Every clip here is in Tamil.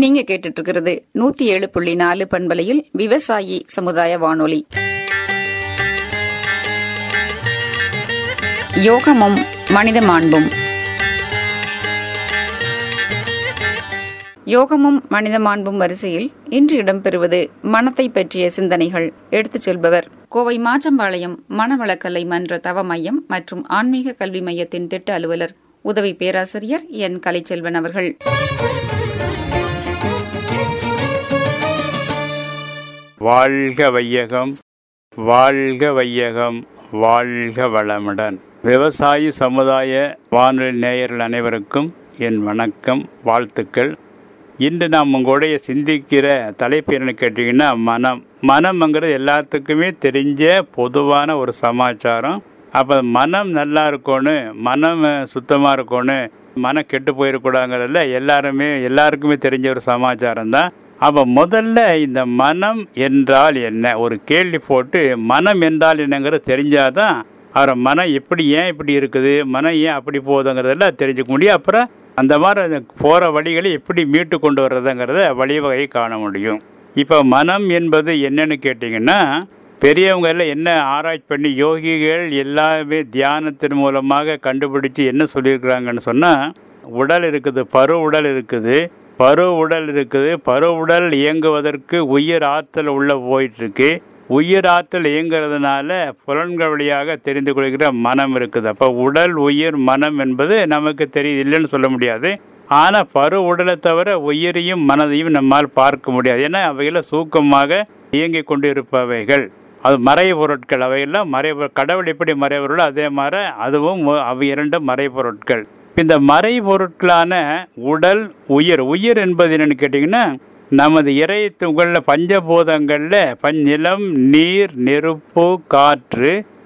நீங்க கேட்டுட்டு இருக்கிறது நூத்தி ஏழு புள்ளி நாலு பண்பலையில் விவசாயி சமுதாய வானொலி யோகமும் மனித மாண்பும் யோகமும் மனித மாண்பும் வரிசையில் இன்று இடம்பெறுவது மனத்தை பற்றிய சிந்தனைகள் எடுத்துச் சொல்பவர் கோவை மாச்சம்பாளையம் மனவளக்கலை மன்ற தவ மையம் மற்றும் ஆன்மீக கல்வி மையத்தின் திட்ட அலுவலர் உதவி பேராசிரியர் என் கலைச்செல்வன் அவர்கள் வாழ்க வையகம் வாழ்க வையகம் வாழ்க வளமுடன் விவசாயி சமுதாய வானொலி நேயர்கள் அனைவருக்கும் என் வணக்கம் வாழ்த்துக்கள் இன்று நாம் உங்களுடைய சிந்திக்கிற தலைப்பு என்னன்னு கேட்டிங்கன்னா மனம் மனம்ங்கிறது எல்லாத்துக்குமே தெரிஞ்ச பொதுவான ஒரு சமாச்சாரம் அப்போ மனம் நல்லா இருக்கணும் மனம் சுத்தமாக இருக்கணும் மனம் கெட்டு போயிடக்கூடாங்கிறதுல எல்லாருமே எல்லாருக்குமே தெரிஞ்ச ஒரு சமாச்சாரம் தான் அப்போ முதல்ல இந்த மனம் என்றால் என்ன ஒரு கேள்வி போட்டு மனம் என்றால் என்னங்கிறது தெரிஞ்சாதான் அவரை மனம் எப்படி ஏன் இப்படி இருக்குது மனம் ஏன் அப்படி போகுதுங்கிறதெல்லாம் தெரிஞ்சுக்க முடியும் அப்புறம் அந்த மாதிரி போகிற வழிகளை எப்படி மீட்டு கொண்டு வர்றதுங்கிறத வழிவகையை காண முடியும் இப்போ மனம் என்பது என்னன்னு கேட்டிங்கன்னா பெரியவங்க எல்லாம் என்ன ஆராய்ச்சி பண்ணி யோகிகள் எல்லாமே தியானத்தின் மூலமாக கண்டுபிடிச்சு என்ன சொல்லியிருக்கிறாங்கன்னு சொன்னால் உடல் இருக்குது பரு உடல் இருக்குது பரு உடல் இருக்குது பரு உடல் இயங்குவதற்கு உயிர் ஆற்றல் உள்ள போயிட்டுருக்கு உயிர் ஆற்றல் இயங்குறதுனால புலன்கள் வழியாக தெரிந்து கொள்கிற மனம் இருக்குது அப்போ உடல் உயிர் மனம் என்பது நமக்கு தெரியுது இல்லைன்னு சொல்ல முடியாது ஆனால் பரு உடலை தவிர உயிரையும் மனதையும் நம்மால் பார்க்க முடியாது ஏன்னா அவைகளை சூக்கமாக இயங்கி கொண்டு இருப்பவைகள் அது மறைய பொருட்கள் அவையெல்லாம் மறை கடவுள் எப்படி மறைபொருளோ அதே மாதிரி அதுவும் அவை இரண்டும் மறைபொருட்கள் இந்த மறை பொருட்களான உடல் உயிர் உயிர் என்பது என்னன்னு கேட்டிங்கன்னா நமது இறை துகளில் பஞ்சபூதங்களில் பஞ்சிலம் நீர் நெருப்பு காற்று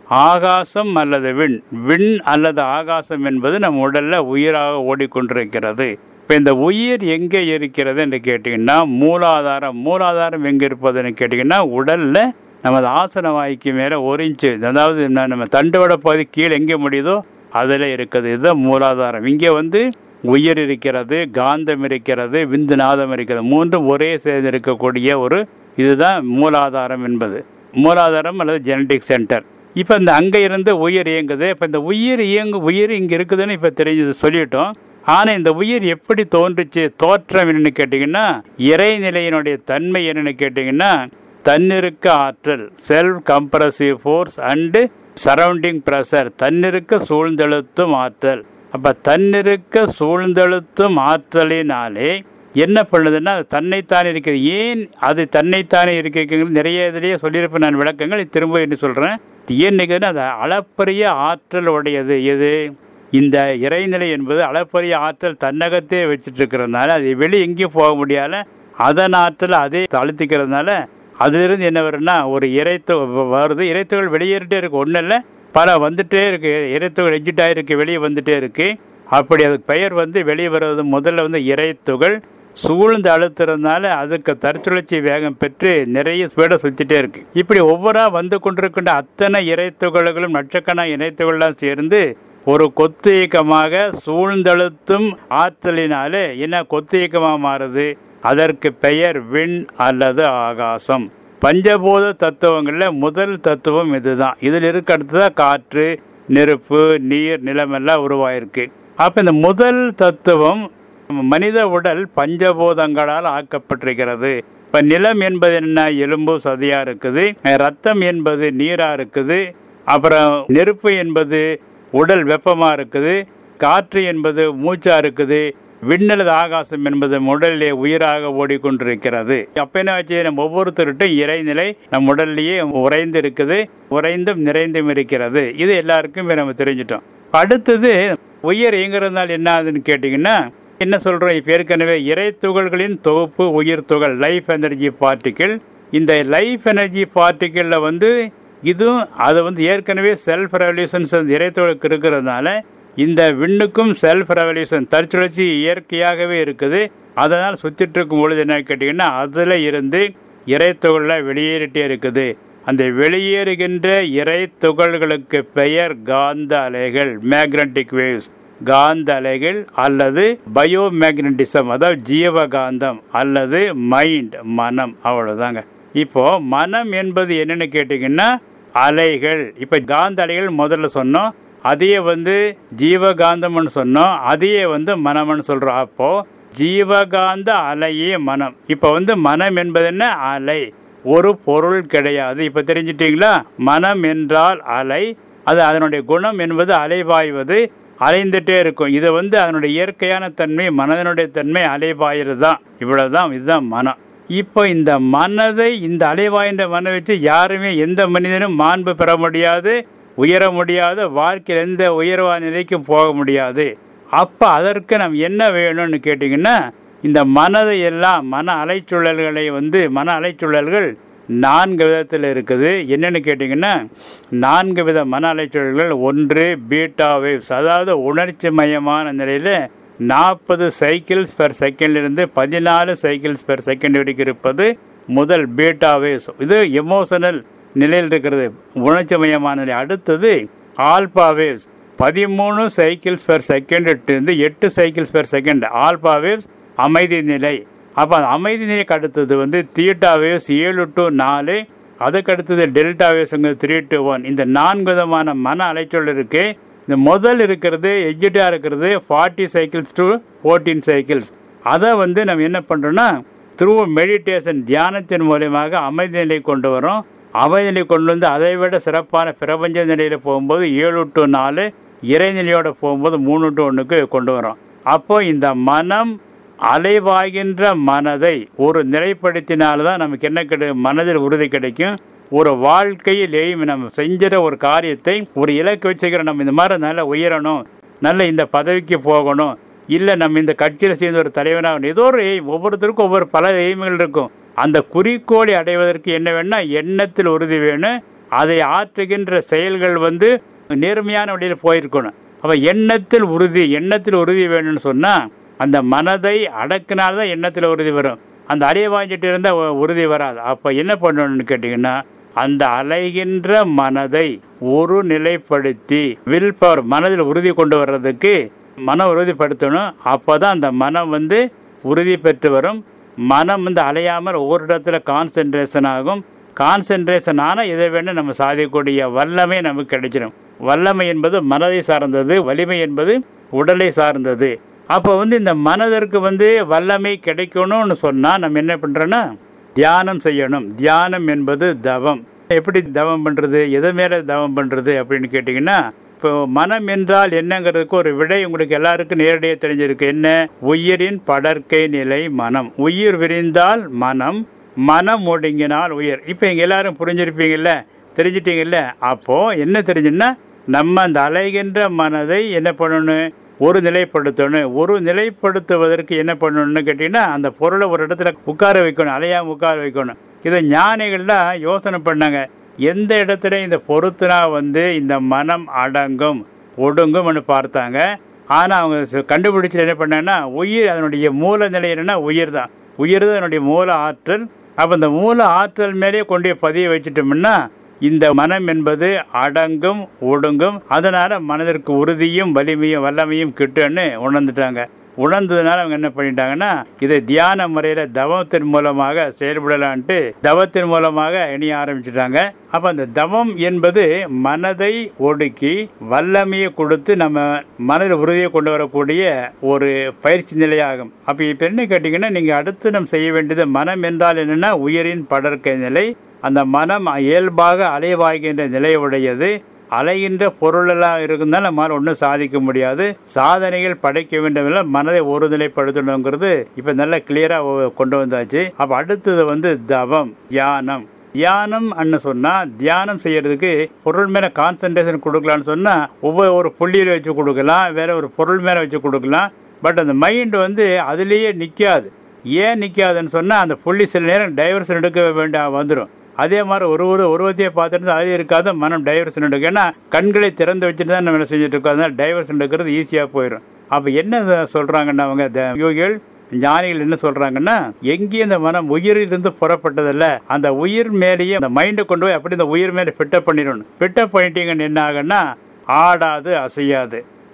ஆகாசம் அல்லது விண் விண் அல்லது ஆகாசம் என்பது நம் உடலில் உயிராக ஓடிக்கொண்டிருக்கிறது இப்போ இந்த உயிர் எங்கே இருக்கிறது என்று கேட்டிங்கன்னா மூலாதாரம் மூலாதாரம் எங்கே இருப்பதுன்னு கேட்டிங்கன்னா உடலில் நமது ஆசன வாய்க்கு மேலே ஒரு இன்ச்சு அதாவது நம்ம தண்டுவட பகுதி கீழே எங்கே முடியுதோ அதில் இருக்குது இதுதான் மூலாதாரம் இங்கே வந்து உயிர் இருக்கிறது காந்தம் இருக்கிறது விந்துநாதம் இருக்கிறது மூன்றும் ஒரே சேர்ந்து இருக்கக்கூடிய ஒரு இதுதான் மூலாதாரம் என்பது மூலாதாரம் அல்லது ஜெனடிக் சென்டர் இப்போ இந்த அங்கே இருந்து உயிர் இயங்குது இப்போ இந்த உயிர் இயங்கு உயிர் இங்கே இருக்குதுன்னு இப்போ தெரிஞ்சு சொல்லிட்டோம் ஆனால் இந்த உயிர் எப்படி தோன்றுச்சு தோற்றம் என்னன்னு கேட்டிங்கன்னா இறைநிலையினுடைய தன்மை என்னன்னு கேட்டிங்கன்னா தன்னிருக்க ஆற்றல் self compressive force and surrounding pressure தன்னிருக்க சூழ்ந்தெழுத்தும் ஆற்றல் அப்போ தன்னிருக்க சூழ்ந்தெழுத்தும் ஆற்றலினாலே என்ன பண்ணுதுன்னா அது தன்னைத்தானே இருக்கிறது ஏன் அது தன்னைத்தானே இருக்கிறது நிறைய இதிலேயே சொல்லியிருப்பேன் நான் விளக்கங்கள் திரும்ப என்ன சொல்கிறேன் ஏன் நிற்குதுன்னா அது அளப்பரிய ஆற்றல் உடையது எது இந்த இறைநிலை என்பது அளப்பரிய ஆற்றல் தன்னகத்தே வச்சுட்டு இருக்கிறதுனால அது வெளியே எங்கேயும் போக முடியாத அதன் ஆற்றல் அதே அழுத்திக்கிறதுனால அதிலிருந்து என்ன வரும்னா ஒரு இறைத்து வருது இறைத்துகள் வெளியேறிட்டே இருக்கு ஒன்றும் இல்லை பல வந்துட்டே இருக்கு இறைத்துகள் எஜிட் ஆகிருக்கு வெளியே வந்துட்டே இருக்கு அப்படி அதுக்கு பெயர் வந்து வெளியே வருவது முதல்ல வந்து இறைத்துகள் சூழ்ந்து அழுத்துறதுனால அதுக்கு தற்சுழற்சி வேகம் பெற்று நிறைய ஸ்பீடை சுற்றிட்டே இருக்கு இப்படி ஒவ்வொரு வந்து கொண்டிருக்கின்ற அத்தனை இறைத்துகள்களும் லட்சக்கணக்கான இணைத்துகள்லாம் சேர்ந்து ஒரு கொத்து இயக்கமாக சூழ்ந்தழுத்தும் ஆற்றலினாலே என்ன கொத்து இயக்கமாக மாறுது அதற்கு பெயர் விண் அல்லது ஆகாசம் பஞ்சபூத தத்துவங்களில் முதல் தத்துவம் இதுதான் இதில் இருக்க அடுத்ததான் காற்று நெருப்பு நீர் நிலமெல்லாம் உருவாயிருக்கு அப்போ இந்த முதல் தத்துவம் மனித உடல் பஞ்சபூதங்களால் ஆக்கப்பட்டிருக்கிறது இப்போ நிலம் என்பது என்ன எலும்பு சதியாக இருக்குது ரத்தம் என்பது நீராக இருக்குது அப்புறம் நெருப்பு என்பது உடல் வெப்பமாக இருக்குது காற்று என்பது மூச்சாக இருக்குது விண்ணலது ஆகாசம் என்பது உடலிலே உயிராக ஓடிக்கொண்டிருக்கிறது அப்ப என்ன ஆச்சு நம்ம ஒவ்வொருத்தருட்டும் இறைநிலை நம் உடல்லையே உறைந்து இருக்குது உறைந்தும் நிறைந்தும் இருக்கிறது இது எல்லாருக்கும் நம்ம தெரிஞ்சிட்டோம் அடுத்தது உயிர் இயங்குறதுனால என்ன ஆகுதுன்னு கேட்டிங்கன்னா என்ன சொல்கிறோம் இப்போ ஏற்கனவே இறை துகள்களின் தொகுப்பு உயிர் துகள் லைஃப் எனர்ஜி பார்ட்டிக்கிள் இந்த லைஃப் எனர்ஜி பார்ட்டிக்கிளில் வந்து இதுவும் அது வந்து ஏற்கனவே செல்ஃப் ரெவல்யூஷன்ஸ் இறைத்துகளுக்கு இருக்கிறதுனால இந்த விண்ணுக்கும் செல்ஃப் ரெவல்யூஷன் தற்சுழற்சி இயற்கையாகவே இருக்குது அதனால் சுற்றிட்டு இருக்கும் பொழுது என்ன கேட்டிங்கன்னா அதில் இருந்து இறை துகள்லாம் வெளியேறிட்டே இருக்குது அந்த வெளியேறுகின்ற இறை துகள்களுக்கு பெயர் காந்த அலைகள் மேக்னட்டிக் வேவ்ஸ் காந்த அலைகள் அல்லது பயோமேக்னட்டிசம் அதாவது ஜீவகாந்தம் அல்லது மைண்ட் மனம் அவ்வளவுதாங்க இப்போ மனம் என்பது என்னன்னு கேட்டீங்கன்னா அலைகள் இப்ப காந்த அலைகள் முதல்ல சொன்னோம் அதையே வந்து ஜீவகாந்தம்னு சொன்னோம் அதையே வந்து மனம்னு சொல்றோம் அப்போ ஜீவகாந்த அலையே மனம் இப்போ வந்து மனம் என்பது என்ன அலை ஒரு பொருள் கிடையாது இப்போ தெரிஞ்சிட்டீங்களா மனம் என்றால் அலை அது அதனுடைய குணம் என்பது அலைபாய்வது அலைந்துட்டே இருக்கும் இது வந்து அதனுடைய இயற்கையான தன்மை மனதனுடைய தன்மை அலைபாயிறது தான் இவ்வளவுதான் இதுதான் மனம் இப்போ இந்த மனதை இந்த அலைவாய்ந்த மனம் வச்சு யாருமே எந்த மனிதனும் மாண்பு பெற முடியாது உயர முடியாது வாழ்க்கையில் எந்த உயர்வான நிலைக்கும் போக முடியாது அப்போ அதற்கு நாம் என்ன வேணும்னு கேட்டிங்கன்னா இந்த மனதை எல்லாம் மன அலைச்சூழல்களை வந்து மன அலைச்சூழல்கள் நான்கு விதத்தில் இருக்குது என்னென்னு கேட்டிங்கன்னா நான்கு வித மன அலைச்சூழல்கள் ஒன்று பீட்டா வேவ்ஸ் அதாவது உணர்ச்சி மயமான நிலையில் நாற்பது சைக்கிள்ஸ் பெர் செகண்ட்லேருந்து பதினாலு சைக்கிள்ஸ் பெர் செகண்ட் வரைக்கும் இருப்பது முதல் பீட்டா வேவ்ஸ் இது எமோஷனல் நிலையில் இருக்கிறது உணர்ச்சி மயமான நிலை அடுத்தது ஆல்பா வேவ்ஸ் பதிமூணு சைக்கிள்ஸ் பெர் செகண்ட் இருந்து எட்டு cycles per second alpha waves அமைதி நிலை அப்போ அந்த அமைதி நிலைக்கு அடுத்தது வந்து தீட்டா வேவ்ஸ் ஏழு டு நாலு அதுக்கு அடுத்தது டெல்டா வேவ்ஸுங்கிறது த்ரீ டு ஒன் இந்த நான்கு விதமான மன அலைச்சொல் இருக்கு இந்த முதல் இருக்கிறது எஜ்ஜிட்டாக இருக்கிறது forty cycles to fourteen cycles அதை வந்து நம்ம என்ன பண்ணுறோன்னா த்ரூ மெடிடேஷன் தியானத்தின் மூலியமாக அமைதி நிலை கொண்டு வரோம் அமைதி நிலை கொண்டு வந்து அதை விட சிறப்பான பிரபஞ்ச நிலையில் போகும்போது ஏழு டு நாலு இறைநிலையோட போகும்போது மூணு டு ஒன்றுக்கு கொண்டு வரோம் அப்போ இந்த மனம் அலைவாகின்ற மனதை ஒரு நிலைப்படுத்தினால்தான் நமக்கு என்ன கிடை மனதில் உறுதி கிடைக்கும் ஒரு வாழ்க்கையில் எய்ம் நம்ம செஞ்சிட ஒரு காரியத்தை ஒரு இலக்கு வச்சுக்கிற நம்ம இந்த மாதிரி நல்லா உயரணும் நல்ல இந்த பதவிக்கு போகணும் இல்லை நம்ம இந்த கட்சியில் சேர்ந்த ஒரு தலைவனாகணும் ஏதோ ஒரு எய்ம் ஒவ்வொருத்தருக்கும் ஒவ்வொரு பல எய்ம்கள் இருக்கும் அந்த குறிக்கோளை அடைவதற்கு என்ன வேணும்னா எண்ணத்தில் உறுதி வேணும் அதை ஆற்றுகின்ற செயல்கள் வந்து நேர்மையான வழியில் போயிருக்கணும் அப்போ எண்ணத்தில் உறுதி எண்ணத்தில் உறுதி வேணும்னு சொன்னால் அந்த மனதை அடக்கினால்தான் எண்ணத்தில் உறுதி வரும் அந்த அலைய வாங்கிட்டு இருந்தால் உறுதி வராது அப்போ என்ன பண்ணணும்னு கேட்டிங்கன்னா அந்த அலைகின்ற மனதை ஒரு நிலைப்படுத்தி வில் பவர் மனதில் உறுதி கொண்டு வர்றதுக்கு மன உறுதிப்படுத்தணும் அப்போ தான் அந்த மனம் வந்து உறுதி பெற்று வரும் மனம் வந்து அலையாமல் ஒவ்வொரு இடத்துல கான்சென்ட்ரேஷன் ஆகும் கான்சென்ட்ரேஷன் ஆனால் இதை வேணும் நம்ம சாதிக்கக்கூடிய வல்லமை நமக்கு கிடைச்சிடும் வல்லமை என்பது மனதை சார்ந்தது வலிமை என்பது உடலை சார்ந்தது அப்போ வந்து இந்த மனதிற்கு வந்து வல்லமை கிடைக்கணும்னு சொன்னால் நம்ம என்ன பண்ணுறோன்னா தியானம் செய்யணும் தியானம் என்பது தவம் எப்படி தவம் பண்ணுறது எது மேலே தவம் பண்ணுறது அப்படின்னு கேட்டிங்கன்னா இப்போ மனம் என்றால் என்னங்கிறதுக்கு ஒரு விடை உங்களுக்கு எல்லாருக்கும் நேரடியாக தெரிஞ்சிருக்கு என்ன உயிரின் படற்கை நிலை மனம் உயிர் விரிந்தால் மனம் மனம் ஒடுங்கினால் உயிர் இப்போ இங்கே எல்லாரும் புரிஞ்சிருப்பீங்கல்ல தெரிஞ்சிட்டீங்கல்ல அப்போது என்ன தெரிஞ்சுன்னா நம்ம அந்த அலைகின்ற மனதை என்ன பண்ணணும் ஒரு நிலைப்படுத்தணும் ஒரு நிலைப்படுத்துவதற்கு என்ன பண்ணணும்னு கேட்டிங்கன்னா அந்த பொருளை ஒரு இடத்துல உட்கார வைக்கணும் அலையாமல் உட்கார வைக்கணும் இதை ஞானிகள்லாம் யோசனை பண்ணாங்க எந்த இடத்துல இந்த பொருத்துனா வந்து இந்த மனம் அடங்கும் ஒடுங்கும்னு பார்த்தாங்க ஆனால் அவங்க கண்டுபிடிச்சு என்ன பண்ணாங்கன்னா உயிர் அதனுடைய மூல நிலை என்னன்னா உயிர் தான் உயிர் தான் அதனுடைய மூல ஆற்றல் அப்போ இந்த மூல ஆற்றல் மேலேயே கொண்டு போய் பதிய வச்சுட்டோம்னா இந்த மனம் என்பது அடங்கும் ஒடுங்கும் அதனால மனதிற்கு உறுதியும் வலிமையும் வல்லமையும் கிட்டுன்னு உணர்ந்துட்டாங்க உணர்ந்ததுனால அவங்க என்ன பண்ணிட்டாங்கன்னா இதை தியான முறையில தவத்தின் மூலமாக செயல்படலான்ட்டு தவத்தின் மூலமாக இணைய ஆரம்பிச்சிட்டாங்க அப்ப அந்த தவம் என்பது மனதை ஒடுக்கி வல்லமையை கொடுத்து நம்ம மனதில் உறுதியை கொண்டு வரக்கூடிய ஒரு பயிற்சி நிலையாகும் அப்ப இப்ப என்ன கேட்டீங்கன்னா நீங்க அடுத்து நம்ம செய்ய வேண்டியது மனம் என்றால் என்னன்னா உயிரின் படற்கை நிலை அந்த மனம் இயல்பாக அலைவாய்கின்ற நிலையுடையது அலைகின்ற பொருளெல்லாம் இருந்தால் நம்மால் ஒன்றும் சாதிக்க முடியாது சாதனைகள் படைக்க வேண்டும் மனதை ஒருநிலைப்படுத்தணுங்கிறது இப்போ நல்லா கிளியராக கொண்டு வந்தாச்சு அப்போ அடுத்தது வந்து தவம் தியானம் தியானம் அன்னு சொன்னால் தியானம் செய்யறதுக்கு பொருள் மேலே கான்சன்ட்ரேஷன் கொடுக்கலான்னு சொன்னால் ஒவ்வொரு ஒரு புள்ளியில் வச்சு கொடுக்கலாம் வேற ஒரு பொருள் மேலே வச்சு கொடுக்கலாம் பட் அந்த மைண்ட் வந்து அதுலேயே நிற்காது ஏன் நிற்காதுன்னு சொன்னால் அந்த புள்ளி சில நேரம் டைவர்ஷன் எடுக்க வேண்டிய வந்துடும் அதே மாதிரி ஒரு ஒரு உருவத்தையே பார்த்துட்டு அது இருக்காது மனம் டைவர்ஷன் எடுக்கும் ஏன்னா கண்களை திறந்து வச்சுட்டு தான் நம்ம செஞ்சுட்டு இருக்கோம் அதனால டைவர்ஷன் எடுக்கிறது ஈஸியாக போயிடும் அப்போ என்ன சொல்கிறாங்கன்னா அவங்க யோகிகள் ஞானிகள் என்ன சொல்றாங்கன்னா எங்கேயும் இந்த மனம் உயிரிலிருந்து புறப்பட்டதில்ல அந்த உயிர் மேலேயே அந்த மைண்டை கொண்டு போய் அப்படி இந்த உயிர் மேலே ஃபிட்டப் பண்ணிடணும் ஃபிட்டப் பண்ணிட்டீங்கன்னு என்ன ஆகுன்னா ஆடாது அசையாது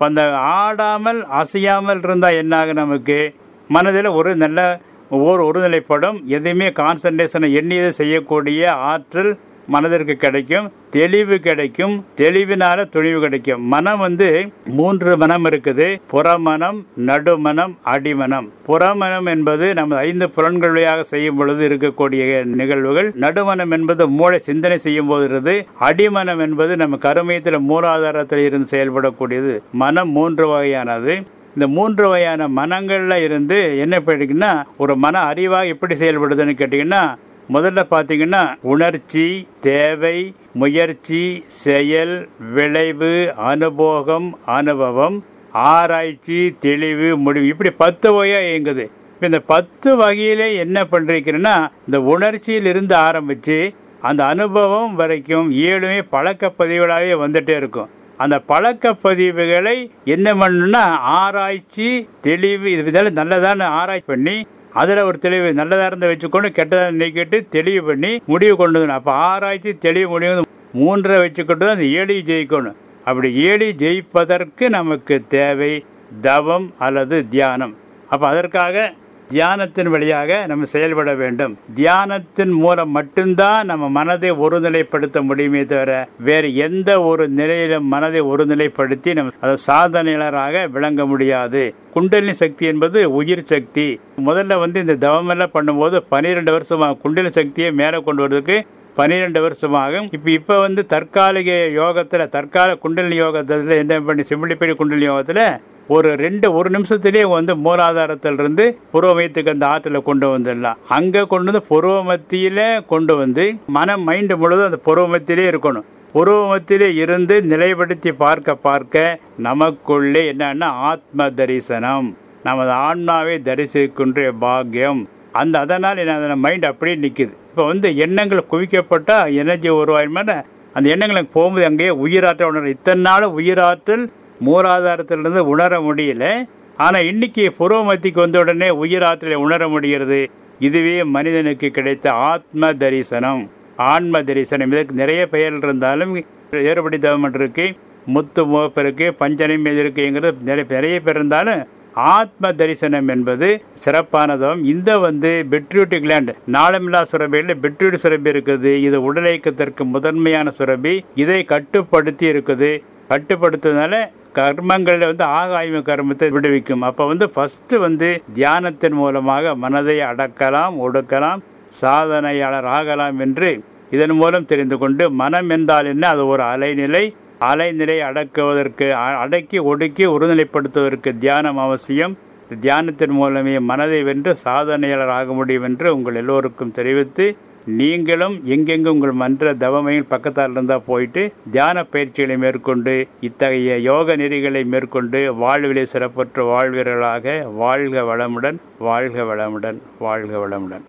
அப்போ அந்த ஆடாமல் அசையாமல் இருந்தால் என்னாகும் நமக்கு மனதில் ஒரு நல்ல ஒவ்வொரு ஒருநிலைப்படும் எதையுமே கான்சன்ட்ரேஷனை எண்ணியதை செய்யக்கூடிய ஆற்றல் மனதிற்கு கிடைக்கும் தெளிவு கிடைக்கும் தெளிவினால துணிவு கிடைக்கும் மனம் வந்து மூன்று மனம் இருக்குது புறமனம் நடுமனம் அடிமனம் புறமனம் என்பது நம்ம ஐந்து புலன்கள் வழியாக செய்யும் பொழுது இருக்கக்கூடிய நிகழ்வுகள் நடுமனம் என்பது மூளை சிந்தனை செய்யும் போது இருந்து அடிமனம் என்பது நம்ம கருமையத்தில் மூலாதாரத்தில் இருந்து செயல்படக்கூடியது மனம் மூன்று வகையானது இந்த மூன்று வகையான மனங்கள்ல இருந்து என்ன பண்ணிங்கன்னா ஒரு மன அறிவாக எப்படி செயல்படுதுன்னு கேட்டிங்கன்னா முதல்ல பார்த்தீங்கன்னா உணர்ச்சி தேவை முயற்சி செயல் விளைவு அனுபோகம் அனுபவம் ஆராய்ச்சி தெளிவு முடிவு இப்படி பத்து வகையாக இயங்குது இப்ப இந்த பத்து வகையிலே என்ன பண்ணிருக்கிறேன்னா இந்த உணர்ச்சியிலிருந்து ஆரம்பித்து அந்த அனுபவம் வரைக்கும் ஏழுமே பழக்க பதிவுகளாகவே வந்துட்டே இருக்கும் அந்த பழக்க பதிவுகளை என்ன பண்ணணும்னா ஆராய்ச்சி தெளிவு இது இதெல்லாம் நல்லதான ஆராய்ச்சி பண்ணி அதில் ஒரு தெளிவு நல்லதாக இருந்த வச்சுக்கொண்டு கெட்டதாக நீக்கிட்டு தெளிவு பண்ணி முடிவு கொண்டு வரணும் அப்போ ஆராய்ச்சி தெளிவு முடிவு மூன்றை வச்சுக்கிட்டு தான் அந்த ஏழி ஜெயிக்கணும் அப்படி ஏழி ஜெயிப்பதற்கு நமக்கு தேவை தவம் அல்லது தியானம் அப்போ அதற்காக தியானத்தின் வழியாக நம்ம செயல்பட வேண்டும் தியானத்தின் மூலம் மட்டும்தான் நம்ம மனதை ஒருநிலைப்படுத்த முடியுமே தவிர வேறு எந்த ஒரு நிலையிலும் மனதை ஒருநிலைப்படுத்தி நம்ம அதை சாதனையாளராக விளங்க முடியாது குண்டலினி சக்தி என்பது உயிர் சக்தி முதல்ல வந்து இந்த தவமெல்லாம் பண்ணும்போது பன்னிரெண்டு வருஷமாக குண்டலினி சக்தியை மேலே கொண்டு வரதுக்கு பன்னிரெண்டு வருஷமாகும் இப்போ இப்போ வந்து தற்காலிக யோகத்தில் தற்கால குண்டலினி யோகத்தில் என்ன பண்ணி சிம்பிளிப்படி குண்டலினி யோகத்தில் ஒரு ரெண்டு ஒரு நிமிஷத்துலேயே வந்து மூலாதாரத்திலிருந்து புருவமயத்துக்கு அந்த ஆற்றுல கொண்டு வந்துடலாம் அங்கே கொண்டு வந்து புருவமத்தியில கொண்டு வந்து மனம் மைண்டு முழுவதும் அந்த புருவமத்திலே இருக்கணும் புருவமத்திலே இருந்து நிலைப்படுத்தி பார்க்க பார்க்க நமக்குள்ளே என்னன்னா ஆத்ம தரிசனம் நமது ஆன்மாவை தரிசிக்கின்ற பாக்கியம் அந்த அதனால் என்ன அந்த மைண்ட் அப்படியே நிற்குது இப்போ வந்து எண்ணங்கள் குவிக்கப்பட்டால் எனர்ஜி உருவாயிருமான அந்த எண்ணங்களுக்கு போகும்போது அங்கேயே உயிராற்றல் உணர இத்தனை நாள் உயிராற்றல் மூலாதாரத்திலிருந்து உணர முடியல ஆனால் இன்னைக்கு புருவமத்திக்கு வந்த உடனே உயிராற்றலை உணர முடிகிறது இதுவே மனிதனுக்கு கிடைத்த ஆத்ம தரிசனம் ஆன்ம தரிசனம் இதற்கு நிறைய பெயர் இருந்தாலும் ஏறுபடி தவம் இருக்கு முத்து முகப்பு இருக்கு பஞ்சனம் இருக்குங்கிறது நிறைய நிறைய பேர் இருந்தாலும் ஆத்ம தரிசனம் என்பது சிறப்பானதும் இந்த வந்து பெட்ரியூட்டி கிளாண்ட் நாளமில்லா சுரபியில் பெட்ரியூட்டி சுரபி இருக்குது இது உடல் இயக்கத்திற்கு முதன்மையான சுரபி இதை கட்டுப்படுத்தி இருக்குது கட்டுப்படுத்துறதுனால கர்மங்களில் வந்து ஆகாய்வு கர்மத்தை விடுவிக்கும் அப்போ வந்து ஃபர்ஸ்ட் வந்து தியானத்தின் மூலமாக மனதை அடக்கலாம் ஒடுக்கலாம் சாதனையாளர் ஆகலாம் என்று இதன் மூலம் தெரிந்து கொண்டு மனம் என்றால் என்ன அது ஒரு அலைநிலை அலைநிலை அடக்குவதற்கு அடக்கி ஒடுக்கி ஒருநிலைப்படுத்துவதற்கு தியானம் அவசியம் தியானத்தின் மூலமே மனதை வென்று சாதனையாளர் ஆக முடியும் என்று உங்கள் எல்லோருக்கும் தெரிவித்து நீங்களும் எங்கெங்கு உங்கள் மன்ற தவமையில் பக்கத்தால் இருந்தால் போயிட்டு தியான பயிற்சிகளை மேற்கொண்டு இத்தகைய யோக நெறிகளை மேற்கொண்டு வாழ்விலை சிறப்பற்ற வாழ்வீரர்களாக வாழ்க வளமுடன் வாழ்க வளமுடன் வாழ்க வளமுடன்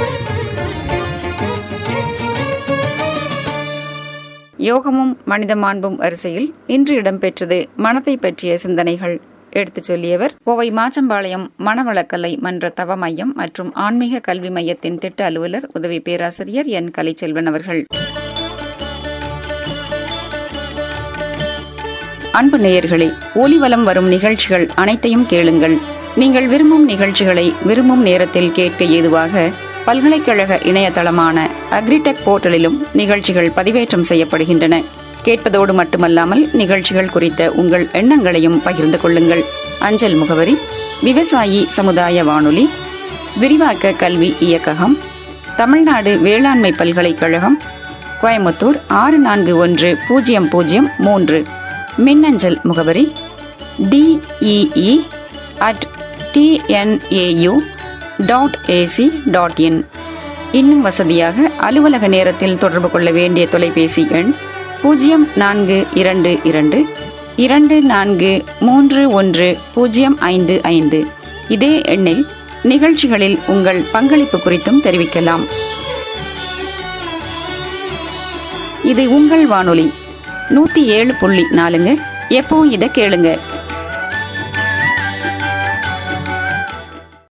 யோகமும் மனித மாண்பும் வரிசையில் இன்று இடம்பெற்றது மனத்தை பற்றிய சிந்தனைகள் எடுத்துச் சொல்லியவர் கோவை மாச்சம்பாளையம் மனவளக்கலை மன்ற தவ மையம் மற்றும் ஆன்மீக கல்வி மையத்தின் திட்ட அலுவலர் உதவி பேராசிரியர் என் கலைச்செல்வன் அவர்கள் அன்பு நேயர்களே ஒலிவலம் வரும் நிகழ்ச்சிகள் அனைத்தையும் கேளுங்கள் நீங்கள் விரும்பும் நிகழ்ச்சிகளை விரும்பும் நேரத்தில் கேட்க ஏதுவாக பல்கலைக்கழக இணையதளமான அக்ரிடெக் போர்ட்டலிலும் நிகழ்ச்சிகள் பதிவேற்றம் செய்யப்படுகின்றன கேட்பதோடு மட்டுமல்லாமல் நிகழ்ச்சிகள் குறித்த உங்கள் எண்ணங்களையும் பகிர்ந்து கொள்ளுங்கள் அஞ்சல் முகவரி விவசாயி சமுதாய வானொலி விரிவாக்க கல்வி இயக்ககம் தமிழ்நாடு வேளாண்மை பல்கலைக்கழகம் கோயம்புத்தூர் ஆறு நான்கு ஒன்று பூஜ்ஜியம் பூஜ்ஜியம் மூன்று மின்னஞ்சல் முகவரி DEE at TNAU dot AC dot in இன்னும் வசதியாக அலுவலக நேரத்தில் தொடர்பு கொள்ள வேண்டிய தொலைபேசி எண் பூஜ்ஜியம் நான்கு இரண்டு இரண்டு இரண்டு நான்கு மூன்று ஒன்று பூஜ்ஜியம் ஐந்து ஐந்து இதே எண்ணில் நிகழ்ச்சிகளில் உங்கள் பங்களிப்பு குறித்தும் தெரிவிக்கலாம் இது உங்கள் வானொலி நூத்தி ஏழு புள்ளி நாலுங்க எப்போ இதை கேளுங்க